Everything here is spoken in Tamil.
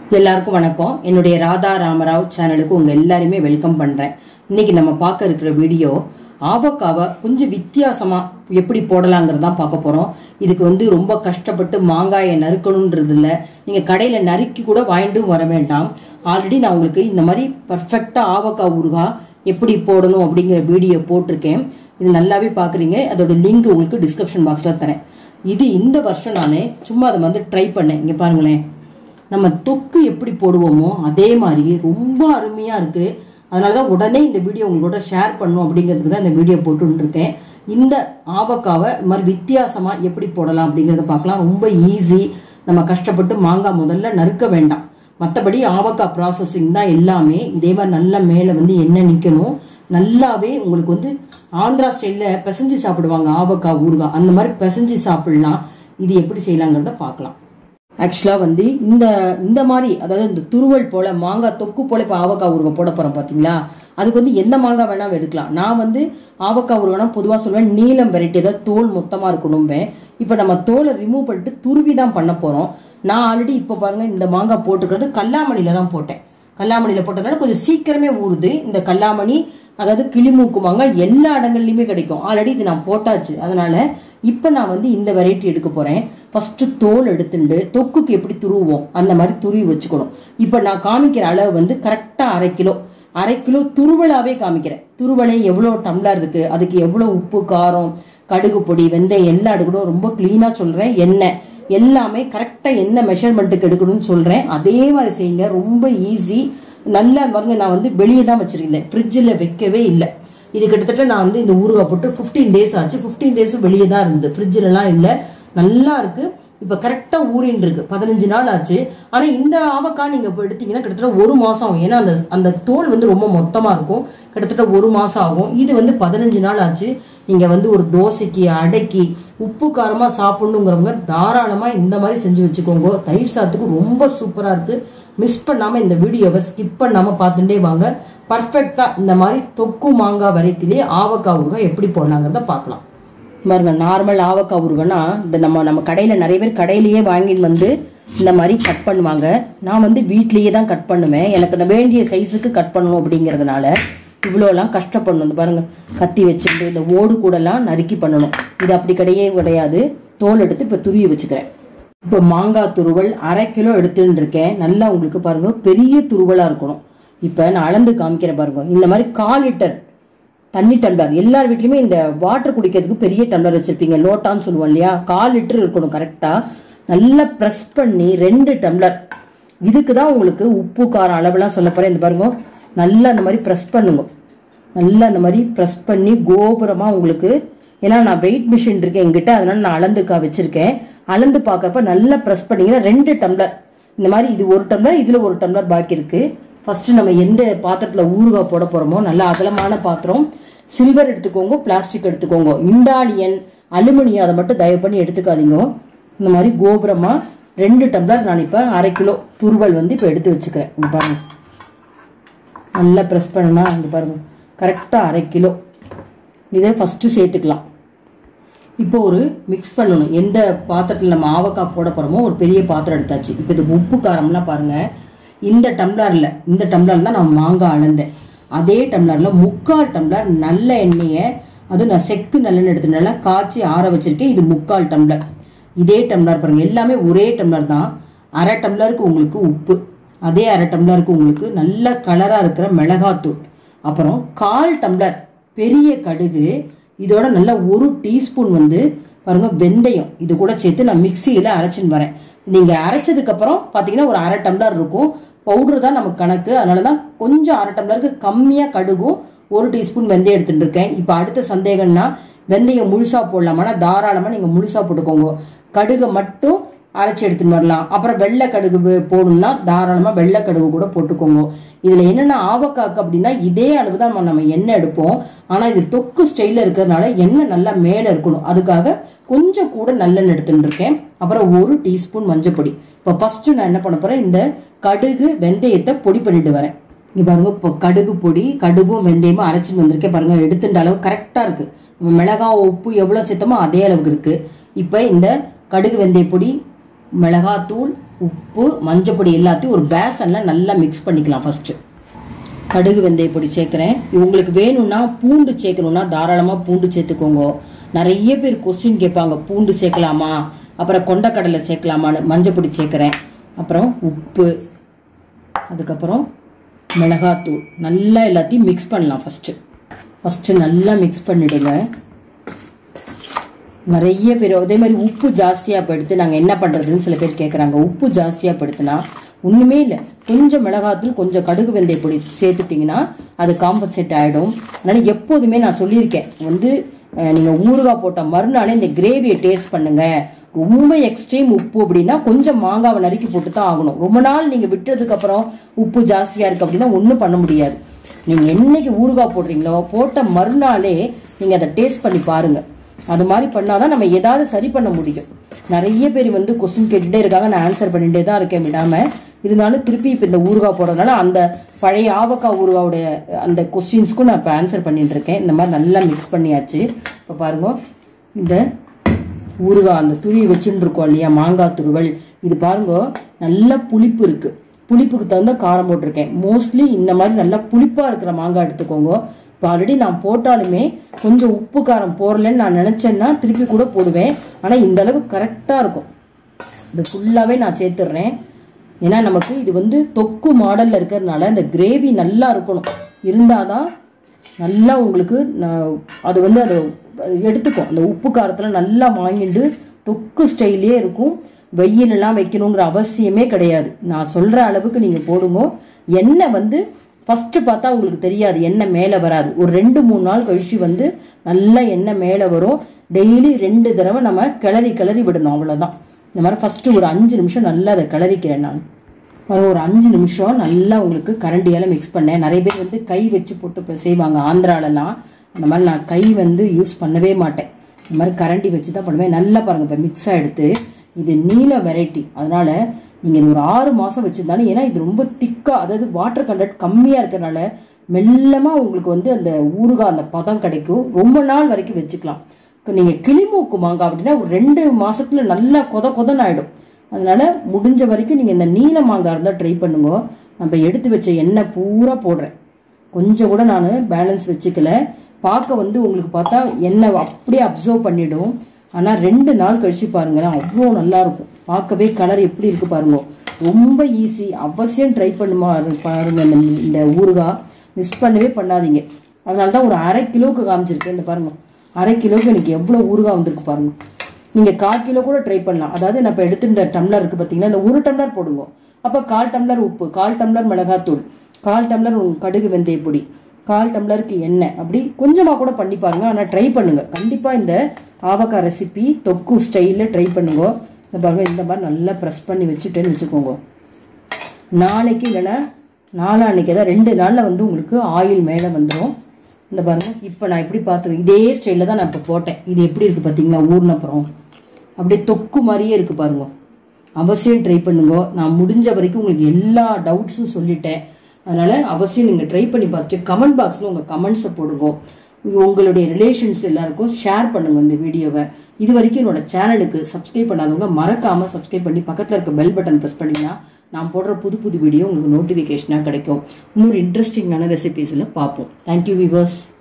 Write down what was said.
எல்லாருக்கும் வணக்கம் என்னுடைய ராதா ராமராவ் சேனலுக்கு உங்க எல்லாரையுமே வெல்கம் பண்றேன் இன்னைக்கு நம்ம பார்க்க இருக்கிற வீடியோ ஆவக்காவை கொஞ்சம் வித்தியாசமா எப்படி போடலாங்கிறது தான் பார்க்க போறோம் இதுக்கு வந்து ரொம்ப கஷ்டப்பட்டு மாங்காயை நறுக்கணுன்றது இல்லை நீங்க கடையில நறுக்கி கூட வாங்கிட்டு வர வேண்டாம் ஆல்ரெடி நான் உங்களுக்கு இந்த மாதிரி பர்ஃபெக்டா ஆவக்காய் ஊறுகாய் எப்படி போடணும் அப்படிங்கிற வீடியோ போட்டிருக்கேன் இது நல்லாவே பார்க்குறீங்க அதோட லிங்க் உங்களுக்கு டிஸ்கிரிப்ஷன் பாக்ஸில் தரேன் இது இந்த வருஷம் நான் சும்மா அதை வந்து ட்ரை பண்ணேன் இங்கே பாருங்களேன் நம்ம தொக்கு எப்படி போடுவோமோ அதே மாதிரி ரொம்ப அருமையாக இருக்குது அதனால தான் உடனே இந்த வீடியோ உங்களோட ஷேர் பண்ணும் அப்படிங்கிறதுக்கு தான் இந்த வீடியோ போட்டுருக்கேன் இந்த ஆவக்காவை இது மாதிரி வித்தியாசமாக எப்படி போடலாம் அப்படிங்கிறத பார்க்கலாம் ரொம்ப ஈஸி நம்ம கஷ்டப்பட்டு மாங்காய் முதல்ல நறுக்க வேண்டாம் மற்றபடி ஆவக்காய் ப்ராசஸிங் தான் எல்லாமே இதே மாதிரி நல்லா மேலே வந்து எண்ணெய் நிற்கணும் நல்லாவே உங்களுக்கு வந்து ஆந்திரா ஸ்டைலில் பிசைஞ்சு சாப்பிடுவாங்க ஆவக்காய் ஊறுகாய் அந்த மாதிரி பிசைஞ்சு சாப்பிடலாம் இது எப்படி செய்யலாங்கிறத பார்க்கலாம் ஆக்சுவலாக வந்து இந்த இந்த மாதிரி அதாவது இந்த துருவல் போல மாங்காய் தொக்கு போல இப்போ ஆவக்காய் ஊறுகாய் போட போகிறோம் பார்த்தீங்களா அதுக்கு வந்து எந்த மாங்காய் வேணாலும் எடுக்கலாம் நான் வந்து ஆவக்காய் ஊறுகாய்னா பொதுவாக சொல்லுவேன் நீலம் வெரைட்டி ஏதாவது தோல் மொத்தமாக இருக்கணும்பேன் இப்போ நம்ம தோலை ரிமூவ் பண்ணிட்டு துருவி தான் பண்ண போகிறோம் நான் ஆல்ரெடி இப்போ பாருங்க இந்த மாங்காய் போட்டுக்கிறது கல்லாமணியில் தான் போட்டேன் கல்லாமணியில் போட்டதுனால கொஞ்சம் சீக்கிரமே ஊறுது இந்த கல்லாமணி அதாவது கிளிமூக்கு மாங்காய் எல்லா இடங்கள்லையுமே கிடைக்கும் ஆல்ரெடி இது நான் போட்டாச்சு அதனால இப்போ நான் வந்து இந்த வெரைட்டி எடுக்க போறேன் ஃபர்ஸ்ட் தோல் எடுத்துட்டு தொக்குக்கு எப்படி துருவோம் அந்த மாதிரி துருவி வச்சுக்கணும் இப்போ நான் காமிக்கிற அளவு வந்து கரெக்டாக அரை கிலோ அரை கிலோ துருவலாவே காமிக்கிறேன் துருவலே எவ்வளோ டம்ளர் இருக்கு அதுக்கு எவ்வளோ உப்பு காரம் கடுகு பொடி வெந்தயம் எல்லா எடுக்கணும் ரொம்ப க்ளீனாக சொல்கிறேன் எண்ணெய் எல்லாமே கரெக்டாக என்ன மெஷர்மெண்ட்டுக்கு எடுக்கணும்னு சொல்கிறேன் அதே மாதிரி செய்யுங்க ரொம்ப ஈஸி நல்லா பாருங்க நான் வந்து வெளியே தான் வச்சிருந்தேன் ஃப்ரிட்ஜில் வைக்கவே இல்லை இது கிட்டத்தட்ட நான் வந்து இந்த ஊறுகாய் போட்டு ஃபிஃப்டீன் டேஸ் ஆச்சு ஃபிஃப்டீன் டேஸும் வெளியே தான் இருந்து ஃப்ரிட்ஜிலலாம் இல்லை நல்லா இருக்கு இப்போ கரெக்டாக ஊறின்னு இருக்கு பதினஞ்சு நாள் ஆச்சு ஆனால் இந்த ஆவக்காய் நீங்கள் இப்போ எடுத்தீங்கன்னா கிட்டத்தட்ட ஒரு மாதம் ஆகும் ஏன்னா அந்த அந்த தோல் வந்து ரொம்ப மொத்தமாக இருக்கும் கிட்டத்தட்ட ஒரு மாதம் ஆகும் இது வந்து பதினஞ்சு நாள் ஆச்சு நீங்கள் வந்து ஒரு தோசைக்கு அடைக்கி உப்பு காரமாக சாப்பிடணுங்கிறவங்க தாராளமாக இந்த மாதிரி செஞ்சு வச்சுக்கோங்க தயிர் சாதத்துக்கு ரொம்ப சூப்பராக இருக்குது மிஸ் பண்ணாமல் இந்த வீடியோவை ஸ்கிப் பண்ணாமல் பார்த்துட்டே வாங்க பர்ஃபெக்டாக இந்த மாதிரி தொக்கு மாங்காய் வெரைட்டிலே ஆவக்காய் ஊறுகாய் எப்படி போடலாங்கிறத பார்க்கலாம் பாருங்க நார்மல் ஆவக்காய் ஊறுகாய்னா இந்த நம்ம நம்ம கடையில் நிறைய பேர் கடையிலேயே வாங்கிட்டு வந்து இந்த மாதிரி கட் பண்ணுவாங்க நான் வந்து வீட்லேயே தான் கட் பண்ணுவேன் எனக்கு நான் வேண்டிய சைஸுக்கு கட் பண்ணணும் அப்படிங்கிறதுனால இவ்வளோலாம் கஷ்டப்படணும் இந்த பாருங்க கத்தி வச்சுட்டு இந்த ஓடு கூடலாம் நறுக்கி பண்ணணும் இது அப்படி கிடையவே கிடையாது தோல் எடுத்து இப்போ துருவி வச்சுக்கிறேன் இப்போ மாங்காய் துருவல் அரை கிலோ எடுத்துட்டு இருக்கேன் நல்லா உங்களுக்கு பாருங்க பெரிய துருவலாக இருக்கணும் இப்போ நான் அளந்து காமிக்கிறேன் பாருங்க இந்த மாதிரி கால் லிட்டர் தண்ணி டம்ளர் எல்லார் வீட்லையுமே இந்த வாட்டர் குடிக்கிறதுக்கு பெரிய டம்ளர் வச்சிருப்பீங்க லோட்டான்னு சொல்லுவோம் இல்லையா கால் லிட்டர் இருக்கணும் கரெக்டாக நல்லா ப்ரெஸ் பண்ணி ரெண்டு டம்ளர் இதுக்கு தான் உங்களுக்கு உப்பு காரம் அளவுலாம் சொல்ல போகிறேன் இந்த பாருங்க நல்லா அந்த மாதிரி ப்ரெஸ் பண்ணுங்க நல்லா அந்த மாதிரி ப்ரெஸ் பண்ணி கோபுரமாக உங்களுக்கு ஏன்னா நான் வெயிட் மிஷின் இருக்கேன் என்கிட்ட அதனால நான் அளந்துக்கா வச்சிருக்கேன் அளந்து பார்க்குறப்ப நல்லா ப்ரெஸ் பண்ணீங்கன்னா ரெண்டு டம்ளர் இந்த மாதிரி இது ஒரு டம்ளர் இதில் ஒரு டம்ளர் பாக்கி இருக்கு ஃபர்ஸ்ட் நம்ம எந்த பாத்திரத்தில் ஊறுகாய் போட போகிறோமோ நல்லா அகலமான பாத்திரம் சில்வர் எடுத்துக்கோங்க பிளாஸ்டிக் எடுத்துக்கோங்க இண்டாலியன் அலுமினியம் அதை மட்டும் தயவு பண்ணி எடுத்துக்காதீங்க இந்த மாதிரி கோபுரமாக ரெண்டு டம்ளர் நான் இப்போ அரை கிலோ துருவல் வந்து இப்போ எடுத்து வச்சுக்கிறேன் இங்க பாருங்க நல்லா ப்ரெஸ் பண்ணனா இங்கே பாருங்க கரெக்டாக அரை கிலோ இதை ஃபஸ்ட்டு சேர்த்துக்கலாம் இப்போ ஒரு மிக்ஸ் பண்ணணும் எந்த பாத்திரத்தில் நம்ம ஆவக்காய் போட போகிறோமோ ஒரு பெரிய பாத்திரம் எடுத்தாச்சு இப்போ இது உப்பு காரம்லாம் பாருங்கள் இந்த டம்ளரில் இந்த டம்ளர் தான் நான் மாங்காய் அளந்தேன் அதே டம்ளரில் முக்கால் டம்ளர் நல்ல எண்ணெயை அது நான் செக்கு நல்லெண்ணெய் எடுத்து நல்லா காய்ச்சி ஆற வச்சிருக்கேன் இது முக்கால் டம்ளர் இதே டம்ளர் பாருங்க எல்லாமே ஒரே டம்ளர் தான் அரை டம்ளருக்கு உங்களுக்கு உப்பு அதே அரை டம்ளருக்கு உங்களுக்கு நல்ல கலராக இருக்கிற மிளகாத்தூள் அப்புறம் கால் டம்ளர் பெரிய கடுகு இதோட நல்ல ஒரு டீஸ்பூன் வந்து பாருங்க வெந்தயம் இது கூட சேர்த்து நான் மிக்சியில் அரைச்சின்னு வரேன் நீங்கள் அரைச்சதுக்கப்புறம் பார்த்தீங்கன்னா ஒரு அரை டம்ளர் இருக்கும் பவுடர் தான் நமக்கு கணக்கு அதனால தான் கொஞ்சம் அரை டம்ளருக்கு கம்மியாக கடுகும் ஒரு டீஸ்பூன் வெந்தயம் எடுத்துட்டு இருக்கேன் இப்போ அடுத்த சந்தேகம்னா வெந்தயம் முழுசா போடலாமான்னா தாராளமாக நீங்கள் முழுசா போட்டுக்கோங்க கடுகை மட்டும் அரைச்சி எடுத்துன்னு வரலாம் அப்புறம் வெள்ளை கடுகு வே- போடணும்னா தாராளமாக வெள்ளை கடுகு கூட போட்டுக்கோங்க இதில் என்னென்ன ஆவக்காக்கு அப்படின்னா இதே அளவு தான் நம்ம- நம்ம எண்ணெய் எடுப்போம் ஆனால் இது தொக்கு ஸ்டைலில் இருக்கிறதுனால எண்ணெய் நல்லா மேலே இருக்கணும் அதுக்காக கொஞ்சம் கூட நல்லெண்ணெய் எடுத்துட்டு இருக்கேன் அப்புறம் ஒரு டீஸ்பூன் மஞ்சப்பொடி இப்போ ஃபர்ஸ்ட் நான் என்ன பண்ண போறேன் இந்த கடுகு வெந்தயத்தை பொடி பண்ணிட்டு வரேன் இங்க பாருங்க இப்போ கடுகு பொடி கடுகும் வெந்தயமும் அரைச்சிட்டு வந்திருக்கேன் பாருங்க எடுத்துட்ட அளவு கரெக்டாக இருக்கு நம்ம மிளகாய் உப்பு எவ்வளோ சேர்த்தமோ அதே அளவுக்கு இருக்கு இப்போ இந்த கடுகு வெந்தய பொடி மிளகாத்தூள் உப்பு மஞ்சப்பொடி எல்லாத்தையும் ஒரு பேசனில் நல்லா மிக்ஸ் பண்ணிக்கலாம் ஃபஸ்ட்டு கடுகு வெந்தய பொடி சேர்க்குறேன் உங்களுக்கு வேணும்னா பூண்டு சேர்க்கணும்னா தாராளமாக பூண்டு சேர்த்துக்கோங்க நிறைய பேர் கொஸ்டின் கேட்பாங்க பூண்டு சேர்க்கலாமா அப்புறம் கொண்டக்கடலை சேர்க்கலாமான்னு மஞ்சள் பொடி சேர்க்குறேன் அப்புறம் உப்பு அதுக்கப்புறம் மிளகாத்தூள் நல்லா எல்லாத்தையும் மிக்ஸ் பண்ணலாம் ஃபஸ்ட்டு ஃபஸ்ட்டு நல்லா மிக்ஸ் பண்ணிவிடுங்க நிறைய பேர் அதே மாதிரி உப்பு ஜாஸ்தியாக படுத்து நாங்கள் என்ன பண்ணுறதுன்னு சில பேர் கேட்குறாங்க உப்பு ஜாஸ்தியாக படுத்துனா ஒன்றுமே இல்லை கொஞ்சம் மிளகாத்தூள் கொஞ்சம் கடுகு வெந்தய பொடி சேர்த்துட்டிங்கன்னா அது காம்பன்சேட் ஆகிடும் அதனால் எப்போதுமே நான் சொல்லியிருக்கேன் வந்து நீங்கள் ஊறுகாய் போட்ட மறுநாளே இந்த கிரேவியை டேஸ்ட் பண்ணுங்க ரொம்ப எக்ஸ்ட்ரீம் உப்பு அப்படின்னா கொஞ்சம் மாங்காவை நறுக்கி போட்டு தான் ஆகணும் ரொம்ப நாள் நீங்கள் விட்டதுக்கு அப்புறம் உப்பு ஜாஸ்தியாக இருக்குது அப்படின்னா ஒன்றும் பண்ண முடியாது நீங்கள் என்னைக்கு ஊறுகாய் போடுறீங்களோ போட்ட மறுநாளே நீங்கள் அதை டேஸ்ட் பண்ணி பாருங்கள் அது மாதிரி பண்ணாதான் நம்ம ஏதாவது சரி பண்ண முடியும் நிறைய பேர் வந்து கொஸ்டின் கேட்டுட்டே இருக்காங்க நான் ஆன்சர் பண்ணிட்டே தான் இருக்கேன் விடாம இருந்தாலும் திருப்பி இப்போ இந்த ஊறுகாய் போடுறதுனால அந்த பழைய ஆவக்காய் ஊறுகாவுடைய அந்த கொஸ்டின்ஸ்க்கும் நான் இப்போ ஆன்சர் பண்ணிட்டு இருக்கேன் இந்த மாதிரி நல்லா மிக்ஸ் பண்ணியாச்சு இப்போ பாருங்க இந்த ஊறுகாய் அந்த துருவி வச்சுட்டு இருக்கோம் இல்லையா மாங்காய் துருவல் இது பாருங்க நல்ல புளிப்பு இருக்கு புளிப்புக்கு தகுந்த காரம் போட்டிருக்கேன் மோஸ்ட்லி இந்த மாதிரி நல்லா புளிப்பாக இருக்கிற மாங்காய் எடுத்துக்கோங்க இப்போ ஆல்ரெடி நான் போட்டாலுமே கொஞ்சம் உப்பு காரம் போடலன்னு நான் நினச்சேன்னா திருப்பி கூட போடுவேன் ஆனால் இந்த அளவு கரெக்டாக இருக்கும் இது ஃபுல்லாகவே நான் சேர்த்துடுறேன் ஏன்னா நமக்கு இது வந்து தொக்கு மாடலில் இருக்கிறதுனால இந்த கிரேவி நல்லா இருக்கணும் இருந்தால் தான் நல்லா உங்களுக்கு நான் அது வந்து அதை எடுத்துக்கும் அந்த உப்பு காரத்தில் நல்லா வாங்கிட்டு தொக்கு ஸ்டைலே இருக்கும் வெயிலெல்லாம் வைக்கணுங்கிற அவசியமே கிடையாது நான் சொல்கிற அளவுக்கு நீங்கள் போடுங்க எண்ணெய் வந்து ஃபஸ்ட்டு பார்த்தா உங்களுக்கு தெரியாது எண்ணெய் மேலே வராது ஒரு ரெண்டு மூணு நாள் கழிச்சு வந்து நல்லா எண்ணெய் மேலே வரும் டெய்லி ரெண்டு தடவை நம்ம கிளறி கிளறி விடணும் அவ்வளோதான் இந்த மாதிரி ஃபஸ்ட்டு ஒரு அஞ்சு நிமிஷம் நல்லா அதை கிளறிக்கிறேன் நான் ஒரு ஒரு அஞ்சு நிமிஷம் நல்லா உங்களுக்கு கரண்டியால் மிக்ஸ் பண்ணேன் நிறைய பேர் வந்து கை வச்சு போட்டு இப்போ செய்வாங்க ஆந்திராலலாம் அந்த மாதிரி நான் கை வந்து யூஸ் பண்ணவே மாட்டேன் இந்த மாதிரி கரண்டி வச்சு தான் பண்ணுவேன் நல்லா பாருங்கள் இப்போ மிக்ஸ் எடுத்து இது நீல வெரைட்டி அதனால் நீங்கள் இது ஒரு ஆறு மாதம் வச்சுருந்தாலும் ஏன்னா இது ரொம்ப திக்காக அதாவது வாட்டர் கண்டென்ட் கம்மியாக இருக்கிறனால மெல்லமாக உங்களுக்கு வந்து அந்த ஊறுகாய் அந்த பதம் கிடைக்கும் ரொம்ப நாள் வரைக்கும் வச்சுக்கலாம் நீங்கள் கிளிமூக்கு மாங்காய் அப்படின்னா ஒரு ரெண்டு மாசத்துல நல்லா கொத கொதன்னு ஆயிடும் அதனால முடிஞ்ச வரைக்கும் நீங்கள் இந்த நீல மாங்காய் இருந்தால் ட்ரை பண்ணுங்க நம்ம எடுத்து வச்ச எண்ணெய் பூரா போடுறேன் கொஞ்சம் கூட நான் பேலன்ஸ் வச்சுக்கல பார்க்க வந்து உங்களுக்கு பார்த்தா எண்ணெய் அப்படியே அப்சர்வ் பண்ணிடும் ஆனால் ரெண்டு நாள் கழிச்சு பாருங்களேன் அவ்வளோ நல்லா இருக்கும் பார்க்கவே கலர் எப்படி இருக்கு பாருங்க ரொம்ப ஈஸி அவசியம் ட்ரை பண்ணுமா பாருங்க இந்த இந்த ஊறுகாய் மிஸ் பண்ணவே பண்ணாதீங்க அதனால தான் ஒரு அரை கிலோவுக்கு காமிச்சிருக்கேன் இந்த பாருங்க அரை கிலோவுக்கு எனக்கு எவ்வளோ ஊறுகாய் வந்திருக்கு பாருங்க நீங்கள் கால் கிலோ கூட ட்ரை பண்ணலாம் அதாவது நான் இப்போ எடுத்துட்ட டம்ளர் இருக்குது பார்த்தீங்கன்னா இந்த ஒரு டம்ளர் போடுங்க அப்போ கால் டம்ளர் உப்பு கால் டம்ளர் மிளகாத்தூள் கால் டம்ளர் கடுகு வெந்தய பொடி கால் டம்ளருக்கு எண்ணெய் அப்படி கொஞ்சமாக கூட பண்ணி பாருங்க ஆனால் ட்ரை பண்ணுங்க கண்டிப்பாக இந்த ஆவக்காய் ரெசிபி தொக்கு ஸ்டைலில் ட்ரை பண்ணுங்க இந்த பாருங்க இந்த மாதிரி நல்லா ப்ரெஸ் பண்ணி வச்சுட்டேன்னு வச்சுக்கோங்க நாளைக்கு இல்லைன்னா நாளான்னைக்கு தான் ரெண்டு நாளில் வந்து உங்களுக்கு ஆயில் மேலே வந்துடும் இந்த பாருங்க இப்போ நான் எப்படி பார்த்துருக்கேன் இதே ஸ்டைலில் தான் நான் இப்போ போட்டேன் இது எப்படி இருக்குது பார்த்தீங்களா ஊர்னப்புறம் அப்படியே தொக்கு மாதிரியே இருக்குது பாருங்க அவசியம் ட்ரை பண்ணுங்க நான் முடிஞ்ச வரைக்கும் உங்களுக்கு எல்லா டவுட்ஸும் சொல்லிட்டேன் அதனால் அவசியம் நீங்கள் ட்ரை பண்ணி பார்த்துட்டு கமெண்ட் பாக்ஸில் உங்கள் கமெண்ட்ஸை போடுங்க உங்களுடைய ரிலேஷன்ஸ் எல்லாருக்கும் ஷேர் பண்ணுங்க இந்த வீடியோவை இது வரைக்கும் என்னோட சேனலுக்கு சப்ஸ்கிரைப் பண்ணாதவங்க மறக்காமல் சப்ஸ்கிரைப் பண்ணி பக்கத்தில் இருக்க பெல் பட்டன் ப்ரெஸ் பண்ணிங்கன்னா நான் போடுற புது புது வீடியோ உங்களுக்கு நோட்டிஃபிகேஷனாக கிடைக்கும் இன்னொரு இன்ட்ரெஸ்டிங்கான ரெசிபீஸில் பார்ப்போம் தேங்க்யூ விவர்ஸ்